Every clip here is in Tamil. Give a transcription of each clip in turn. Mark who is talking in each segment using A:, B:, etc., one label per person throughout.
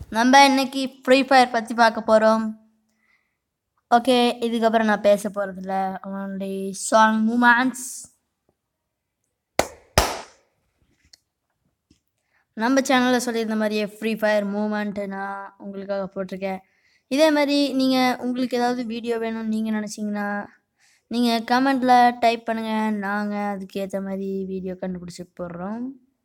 A: நம்ம இன்னைக்கு ஃப்ரீ ஃபயர் பற்றி பார்க்க போகிறோம் ஓகே இதுக்கப்புறம் நான் பேச போகிறதில்ல only சாங் மூமெண்ட்ஸ் நம்ம சேனலில் சொல்லியிருந்த மாதிரியே ஃப்ரீ ஃபயர் மூமெண்ட்டு நான் உங்களுக்காக போட்டிருக்கேன் இதே மாதிரி நீங்கள் உங்களுக்கு ஏதாவது வீடியோ வேணும்னு நீங்கள் நினச்சிங்கன்னா நீங்கள் கமெண்டில் டைப் பண்ணுங்கள் நாங்கள் அதுக்கு ஏற்ற மாதிரி வீடியோ கண்டுபிடிச்சி போடுறோம்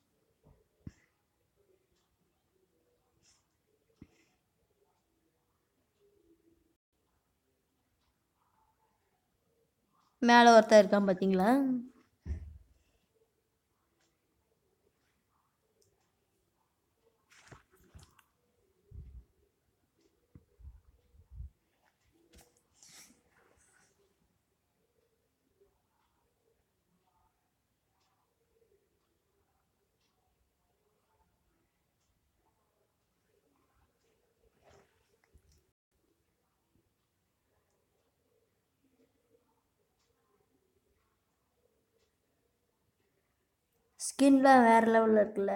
A: மேலே ஒருத்தன் இருக்கான் பார்த்தீங்களா ஸ்கின்லாம் வேறு லெவலில் இருக்குல்ல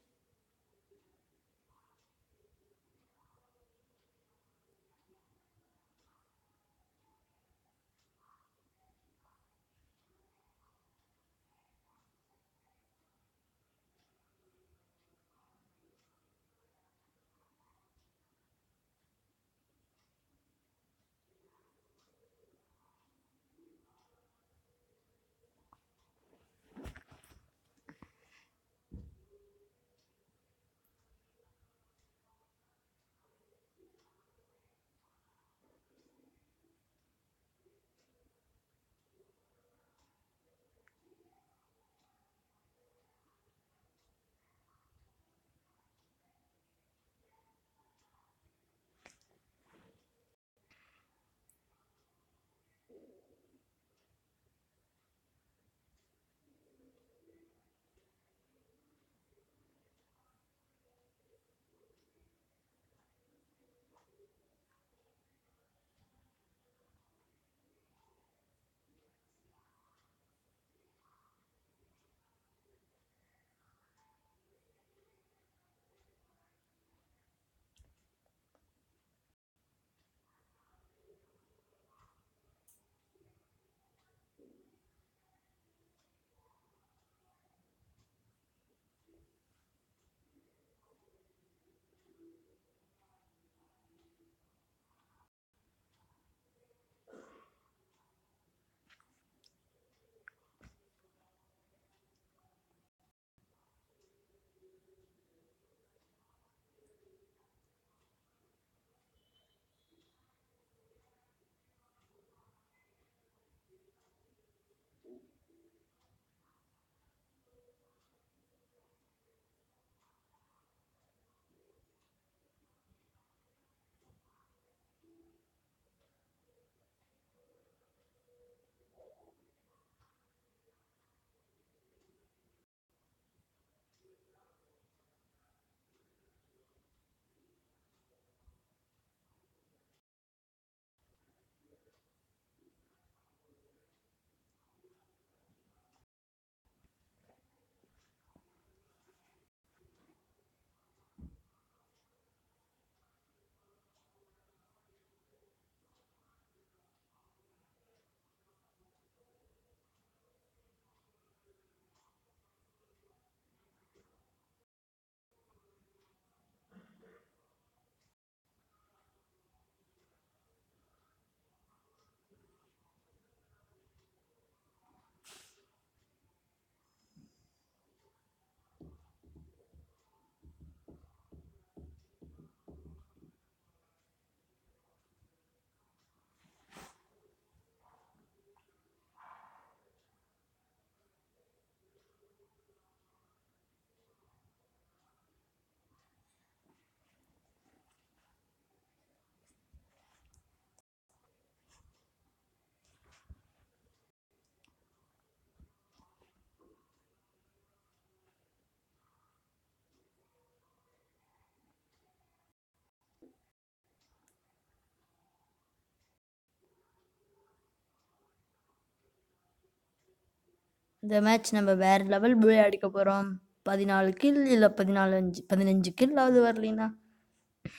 A: இந்த மேட்ச் நம்ம வேறு லெவல் போய் அடிக்க போகிறோம் பதினாலு கில் இல்லை பதினாலு அஞ்சு பதினஞ்சு கில் ஆகுது வரலினா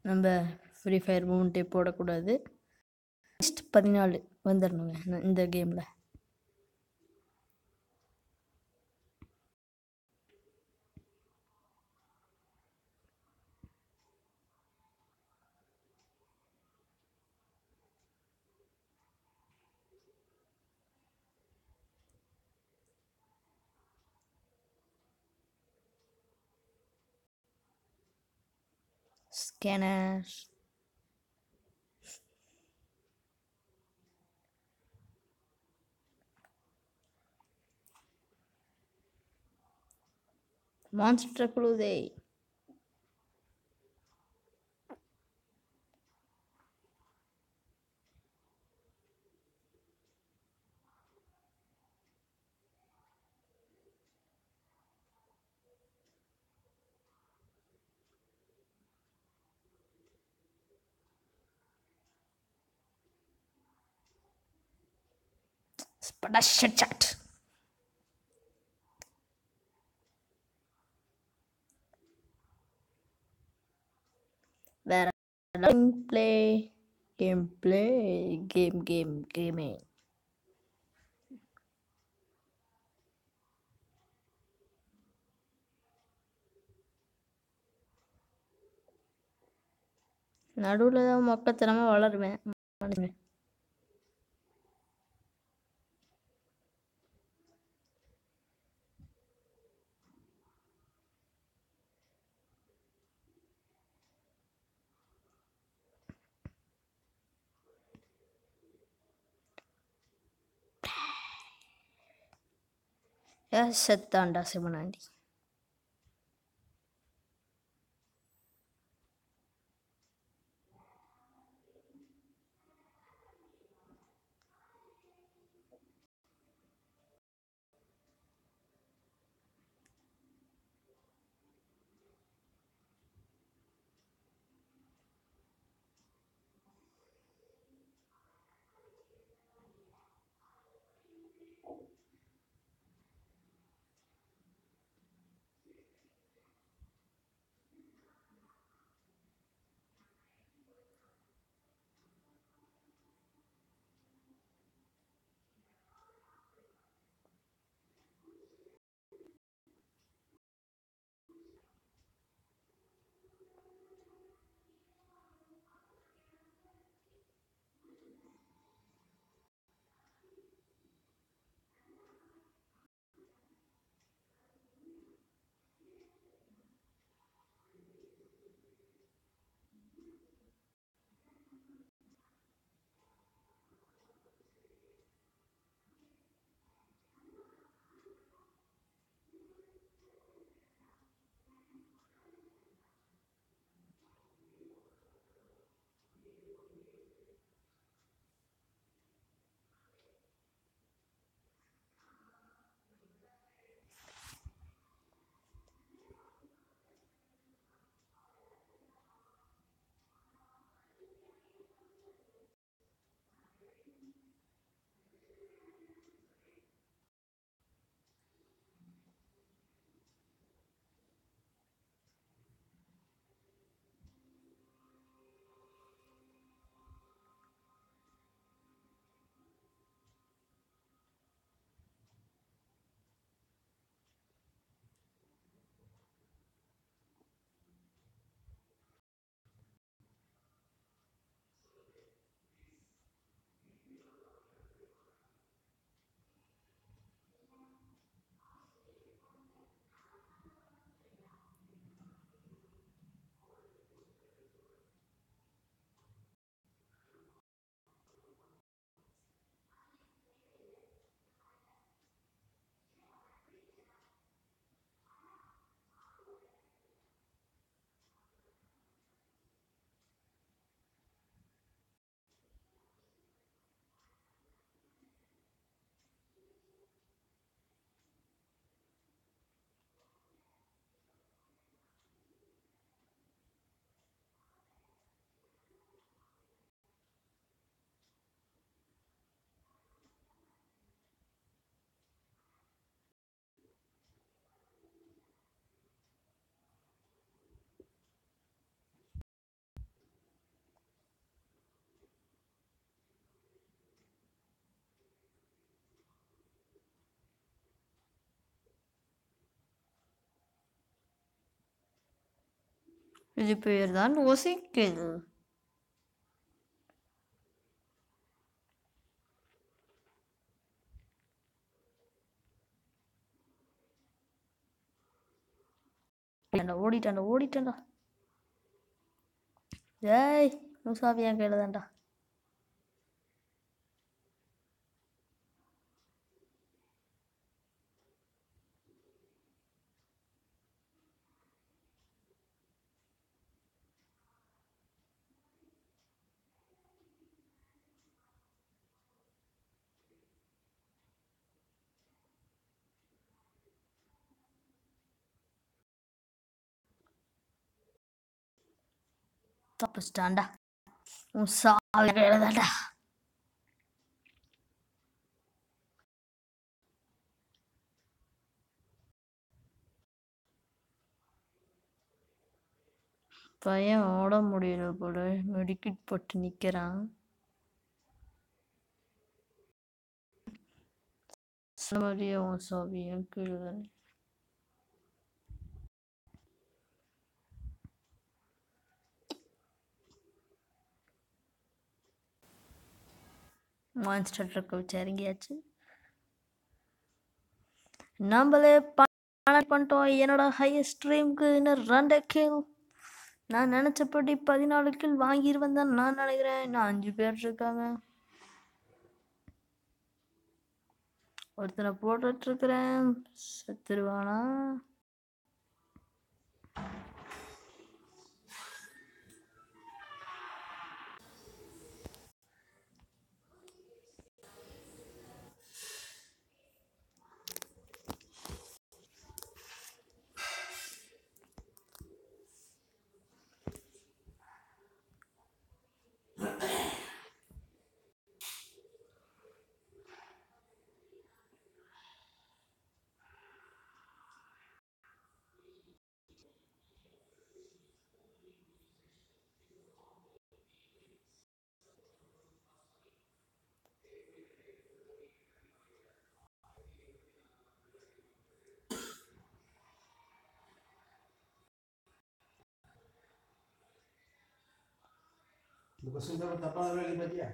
A: நம்ம ஃப்ரீ ஃபயர் மூமெண்ட்டே போடக்கூடாது நெக்ஸ்ட் பதினாலு வந்துடணுங்க இந்த- இந்த கேமில் ஸ்கேனர் மான்ஸ்டர் குழுதே ஸ்படாஷட் சாட் வேற play game play game game கேமே நடுவில் தான் மொக்கத்தனமாக வளருவேன் மனுஷன். ஏ செத்தாண்டா சிவனாண்டி இது பேர் தான் ஒசிக்குது ஓடிட்டான்டா ஓடிட்டான்டா ஓடிட்டான்டா ஏய் முசாஃபி என் கையில் தான்டா தப்பிச்சிட்டான்டா உன் சாவி கையில் தான்டா பையன் ஓட முடியல போல மெடிக்கிட் போட்டு நிற்கிறான் மாதிரியே உன் சாவி என் கீழே தானே மான்ஸ்டர் ட்ரக்கை வச்சு இறங்கியாச்சு நம்மளே பணம் பண்ணிட்டோம் என்னோட ஹையஸ்ட் ட்ரீம்க்கு இன்னும் ரெண்டு கில் நான் நினச்சபடி பதினாலு கில் வாங்கிடுவேன் தான் நான் நினைக்கிறேன் இன்னும் அஞ்சு பேர் இருக்காங்க ஒருத்தனை போட்டுட்ருக்கிறேன் செத்துருவானா
B: இந்த கொஸ்டின் பேப்பர் தப்பான வேலை பத்தியா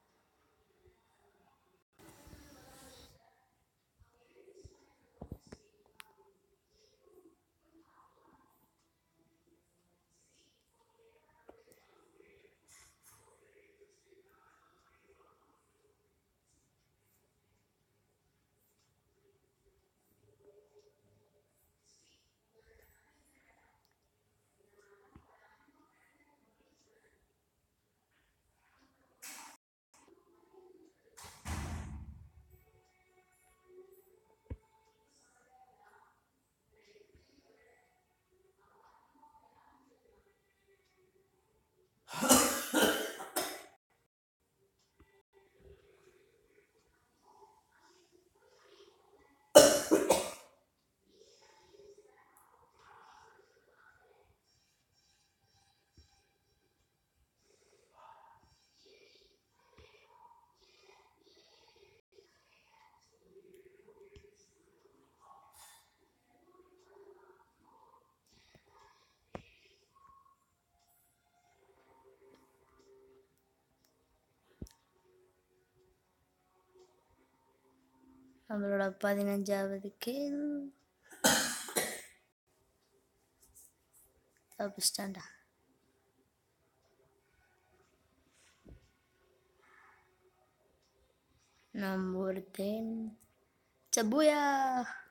A: நம்மளோட பதினஞ்சாவது கேள் தப்பிச்சிட்டான்டா நம்ம ஒருத்தன் சபுயா